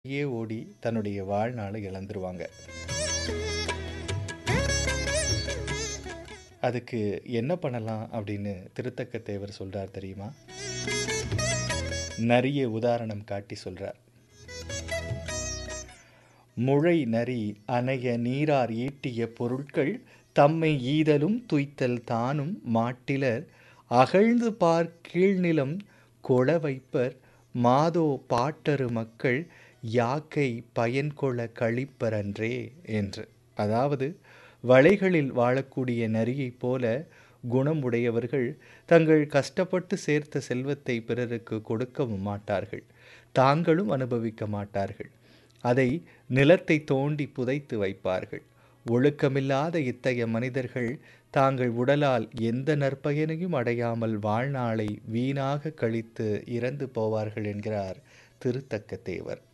யே ஓடி தன்னுடைய வாழ்நாள இழந்துருவாங்க. அதுக்கு என்ன பண்ணலாம் அப்படின்னு திருத்தக்க தேவர் சொல்றார் தெரியுமா? நரிய உதாரணம் காட்டி சொல்றார். முழை நரி அனைய நீரார் ஈட்டிய பொருட்கள் தம்மை ஈதலும் துய்த்தல் தானும் மாட்டிலர் அகழ்ந்து பார் கீழ்நிலம் கொள வைப்பர் மாதோ பாட்டரு மக்கள் யாக்கை பயன்கொள கழிப்பரன்றே என்று. அதாவது வளைகளில் வாழக்கூடிய நரியைப் போல குணம் உடையவர்கள் தங்கள் கஷ்டப்பட்டு சேர்த்த செல்வத்தை பிறருக்கு கொடுக்கவும் மாட்டார்கள். தாங்களும் அனுபவிக்க மாட்டார்கள். அதை நிலத்தை தோண்டி புதைத்து வைப்பார்கள். ஒழுக்கமில்லாத இத்தகைய மனிதர்கள் தாங்கள் உடலால் எந்த நற்பயனையும் அடையாமல் வாழ்நாளை வீணாக கழித்து இறந்து போவார்கள் என்கிறார் திருத்தக்க தேவர்.